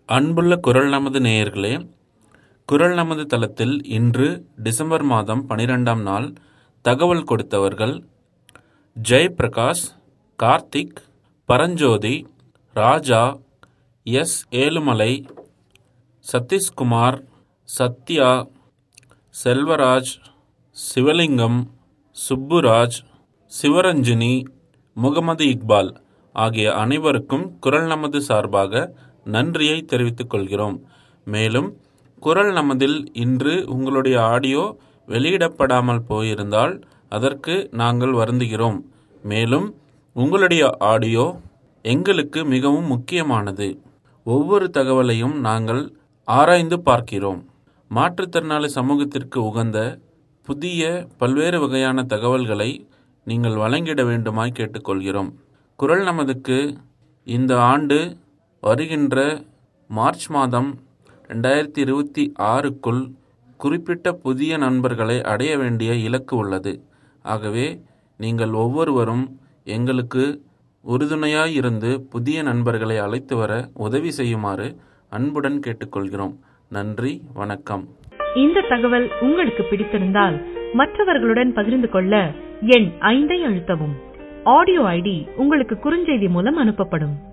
அன்புள்ள குரல் நமது நேயர்களே குரல் நமது தளத்தில் இன்று டிசம்பர் மாதம் பனிரெண்டாம் நாள் தகவல் கொடுத்தவர்கள் ஜெயபிரகாஷ் கார்த்திக் பரஞ்சோதி ராஜா எஸ் ஏழுமலை சதீஷ்குமார் சத்யா செல்வராஜ் சிவலிங்கம் சுப்புராஜ் சிவரஞ்சினி முகமது இக்பால் ஆகிய அனைவருக்கும் குரல் நமது சார்பாக நன்றியை தெரிவித்துக் கொள்கிறோம் மேலும் குரல் நமதில் இன்று உங்களுடைய ஆடியோ வெளியிடப்படாமல் போயிருந்தால் அதற்கு நாங்கள் வருந்துகிறோம் மேலும் உங்களுடைய ஆடியோ எங்களுக்கு மிகவும் முக்கியமானது ஒவ்வொரு தகவலையும் நாங்கள் ஆராய்ந்து பார்க்கிறோம் மாற்றுத்திறனாளி சமூகத்திற்கு உகந்த புதிய பல்வேறு வகையான தகவல்களை நீங்கள் வழங்கிட வேண்டுமாய் கேட்டுக்கொள்கிறோம் குரல் நமதுக்கு இந்த ஆண்டு வருகின்ற மார்ச் மாதம் ரெண்டாயிரத்தி இருபத்தி ஆறுக்குள் குறிப்பிட்ட புதிய நண்பர்களை அடைய வேண்டிய இலக்கு உள்ளது ஆகவே நீங்கள் ஒவ்வொருவரும் எங்களுக்கு உறுதுணையாய் இருந்து புதிய நண்பர்களை அழைத்து வர உதவி செய்யுமாறு அன்புடன் கேட்டுக்கொள்கிறோம் நன்றி வணக்கம் இந்த தகவல் உங்களுக்கு பிடித்திருந்தால் மற்றவர்களுடன் பகிர்ந்து கொள்ள எண் ஐந்தை அழுத்தவும் ஆடியோ ஐடி உங்களுக்கு குறுஞ்செய்தி மூலம் அனுப்பப்படும்